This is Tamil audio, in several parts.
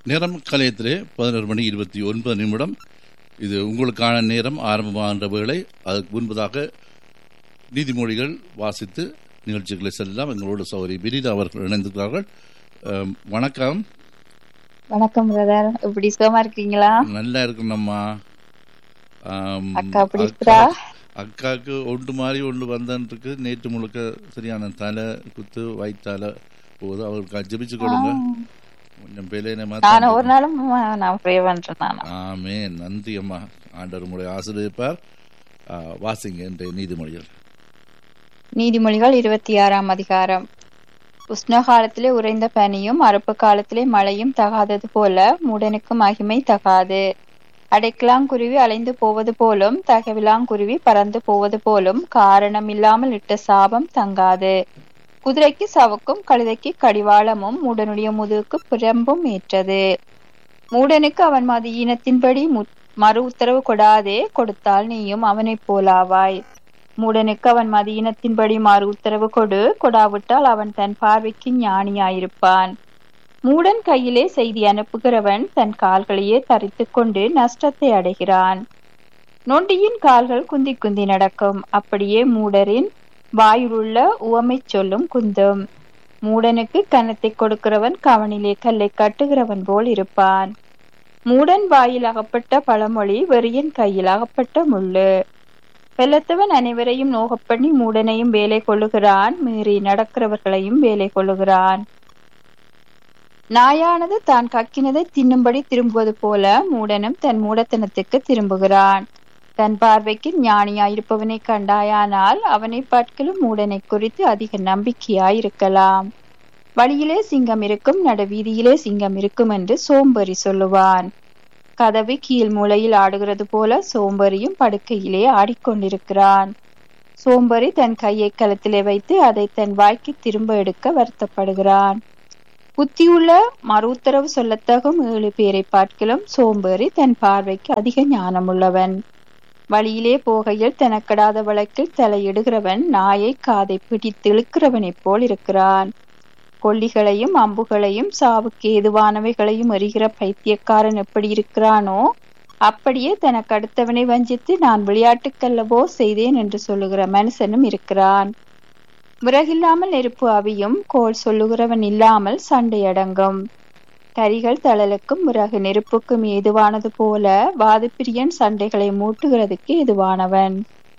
நேரம் கலையத்திலே பதினோரு மணி இருபத்தி ஒன்பது நிமிடம் இது உங்களுக்கான நேரம் ஆரம்பமாகின்ற வேளை அதற்கு முன்பதாக நீதிமொழிகள் வாசித்து நிகழ்ச்சிகளை செல்லலாம் எங்களோட சௌரி விரிதா அவர்கள் இணைந்திருக்கிறார்கள் அம், வணக்கம் வணக்கம் பிரதர் எப்படி சுகமா இருக்கீங்களா நல்லா இருக்கணும்மா ஆம், அக்கா எப்படி இருக்கிறா? அக்காவுக்கு ஒன்று மாதிரி ஒன்று வந்தன்றிருக்கு நேற்று முழுக்க சரியான தலை குத்து வயிற்றால போகுது அவருக்கு ஜெபிச்சு கொடுங்க கொஞ்சம் பிள்ளைனை நான் ஒரு நாளும் அஹ், நான் ப்ரே பண்றேன் நான் ஆமே நன்றி அம்மா ஆண்டவர் உங்களை ஆசிரியப்பார் ஆ, வாசிங்க இன்றைய நீதிமொழிகள் நீதிமொழிகள் இருபத்தி ஆறாம் அதிகாரம் உஷ்ண காலத்திலே உறைந்த பனியும் அறுப்பு காலத்திலே மழையும் தகாதது போல மூடனுக்கு மகிமை தகாது அடைக்கலாங்குருவி அலைந்து போவது போலும் தகவிலாங்குருவி பறந்து போவது போலும் காரணம் இல்லாமல் இட்ட சாபம் தங்காது குதிரைக்கு சவுக்கும் கழுதைக்கு கடிவாளமும் மூடனுடைய முதுகுக்கு பிரம்பும் ஏற்றது மூடனுக்கு அவன் மது ஈனத்தின்படி மு- மறு உத்தரவு கொடாதே கொடுத்தால் நீயும் அவனைப் போலாவாய் மூடனுக்கு அவன் மதியினத்தின்படி மாறு உத்தரவு கொடு கொடாவிட்டால் அவன் தன் பார்வைக்கு ஞானியாயிருப்பான் மூடன் கையிலே செய்தி அனுப்புகிறவன் தன் கால்களையே தரித்துக் கொண்டு நஷ்டத்தை அடைகிறான் நொண்டியின் கால்கள் குந்தி குந்தி நடக்கும் அப்படியே மூடரின் வாயிலுள்ள உவமை சொல்லும் குந்தும் மூடனுக்கு கன்னத்தை கொடுக்கிறவன் கவனிலே கல்லை கட்டுகிறவன் போல் இருப்பான் மூடன் வாயில் அகப்பட்ட பழமொழி வெறியன் கையில் அகப்பட்ட முள்ளு வெள்ளத்தவன் அனைவரையும் நோகப் பண்ணி மூடனையும் வேலை கொள்ளுகிறான் மீறி நடக்கிறவர்களையும் வேலை கொள்ளுகிறான் நாயானது தான் கக்கினதை தின்னும்படி திரும்புவது போல மூடனும் தன் மூடத்தனத்துக்கு திரும்புகிறான் தன் பார்வைக்கு ஞானியாயிருப்பவனை கண்டாயானால் அவனை பார்க்கலும் மூடனை குறித்து அதிக நம்பிக்கையாயிருக்கலாம் வழியிலே சிங்கம் இருக்கும் நடுவீதியிலே சிங்கம் இருக்கும் என்று சோம்பேறி சொல்லுவான் கதவு கீழ் மூலையில் ஆடுகிறது போல சோம்பேறியும் படுக்கையிலே ஆடிக்கொண்டிருக்கிறான் சோம்பேறி தன் கையை கழுத்திலே வைத்து அதை தன் வாய்க்கு திரும்ப எடுக்க வருத்தப்படுகிறான் புத்தியுள்ள மறு உத்தரவு சொல்லத்தகும் ஏழு பேரை பார்க்கிலும் சோம்பேறி தன் பார்வைக்கு அதிக ஞானமுள்ளவன் வழியிலே போகையில் தனக்கடாத வழக்கில் தலையிடுகிறவன் நாயை காதை பிடித்து இழுக்கிறவனைப் போல் இருக்கிறான் கொல்லிகளையும் அம்புகளையும் சாவுக்கு ஏதுவானவைகளையும் எறிகிற பைத்தியக்காரன் எப்படி இருக்கிறானோ அப்படியே தனக்கு அடுத்தவனை வஞ்சித்து நான் விளையாட்டுக்கல்லவோ செய்தேன் என்று சொல்லுகிற மனுஷனும் இருக்கிறான் விறகில்லாமல் நெருப்பு அவியும் கோல் சொல்லுகிறவன் இல்லாமல் சண்டை அடங்கும் கரிகள் தழலுக்கும் விறகு நெருப்புக்கும் ஏதுவானது போல வாதப்பிரியன் சண்டைகளை மூட்டுகிறதுக்கு ஏதுவானவன்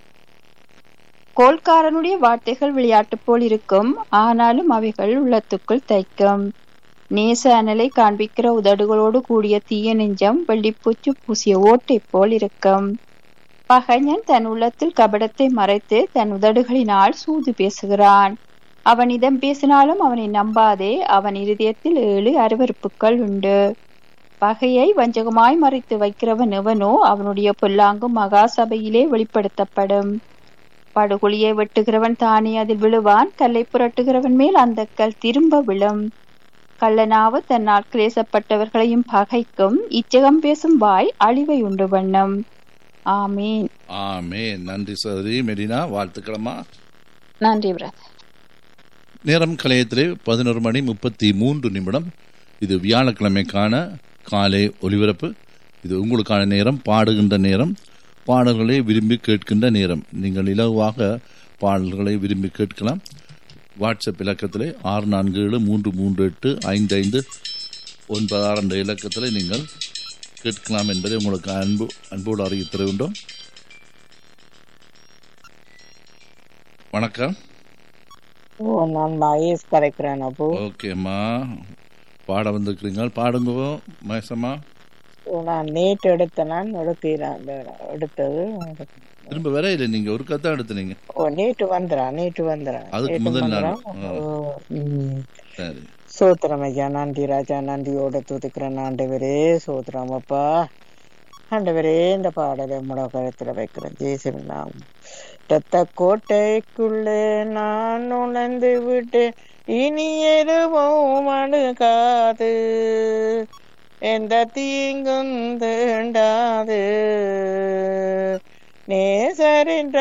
கோல்காரனுடைய வார்த்தைகள் விளையாட்டு போல் இருக்கும் ஆனாலும் அவைகள் உள்ளத்துக்குள் தைக்கும் நேச அனலை காண்பிக்கிற உதடுகளோடு கூடிய தீய நெஞ்சம் வெள்ளிப்பூச்சு பூசிய ஓட்டை போல் இருக்கும் பகைஞன் தன் உள்ளத்தில் கபடத்தை மறைத்து தன் உதடுகளினால் சூது பேசுகிறான் அவன் இதம் பேசினாலும் அவனை நம்பாதே அவன் இருதயத்தில் ஏழு அருவருப்புகள் உண்டு பகையை வஞ்சகமாய் மறைத்து வைக்கிறவன் எவனோ அவனுடைய பொல்லாங்கும் மகா சபையிலே வெளிப்படுத்தப்படும் படுகுழியை வெட்டுகிறவன் தானே அதில் விழுவான் கல்லை புரட்டுகிறவன் மேல் அந்த கல் திரும்ப விழும் கள்ளனாவு தன்னால் கிளேசப்பட்டவர்களையும் பகைக்கும் இச்சகம் பேசும் வாய் அழிவை உண்டு வண்ணம் ஆமீன் ஆமே நன்றி சகோதரி மெரினா வாழ்த்துக்களம்மா நன்றி பிரதர் நேரம் கலையத்திலே பதினோரு மணி முப்பத்தி மூன்று நிமிடம் இது வியாழக்கிழமைக்கான காலை ஒலிபரப்பு இது உங்களுக்கான நேரம் பாடுகின்ற நேரம் பாடல்களை விரும்பி கேட்கின்ற நேரம் நீங்கள் இலகுவாக பாடல்களை விரும்பி கேட்கலாம் வாட்ஸ்அப் இலக்கத்திலே ஆறு நான்கு ஏழு மூன்று மூன்று எட்டு ஐந்து ஐந்து ஒன்பது ஆறு என்ற இலக்கத்தில் நீங்கள் கேட்கலாம் என்பதை உங்களுக்கு அன்பு அன்போடு அறிவித்து தருகின்றோம் வணக்கம் ஓ நான் மகேஷ் கரைக்கிறேன் அப்போ ஓகேம்மா பாட வந்திருக்கிறீங்க பாடுங்க மகேசம்மா ஓ, நான் நேற்று எடுத்த நான் எடுத்தீரேன் அந்த எடுத்தது திரும்ப வர இல்லை நீங்க ஒரு கதை எடுத்துனீங்க ஓ நேற்று வந்துடா நேற்று வந்துடுறேன் அதுக்கு நேற்று முதல் நாள். வந்துடுறேன். ஆ. ஓ, ம். சரி சோத்திரம் ஐயா நன்றி ராஜா நன்றியோட துதிக்கிறேன் ஆண்டவரே சோத்திரம் அப்பா ஆண்டவரே இந்த பாடலை முட கருத்துல வைக்கிறேன் ஜேசுவின் நாம் ரத்த கோட்டைக்குள்ளே நான் நுழைந்து விட்டேன் இனி எதுவும் அணுகாது எந்த தீங்கும் தீண்டாது நேசரின்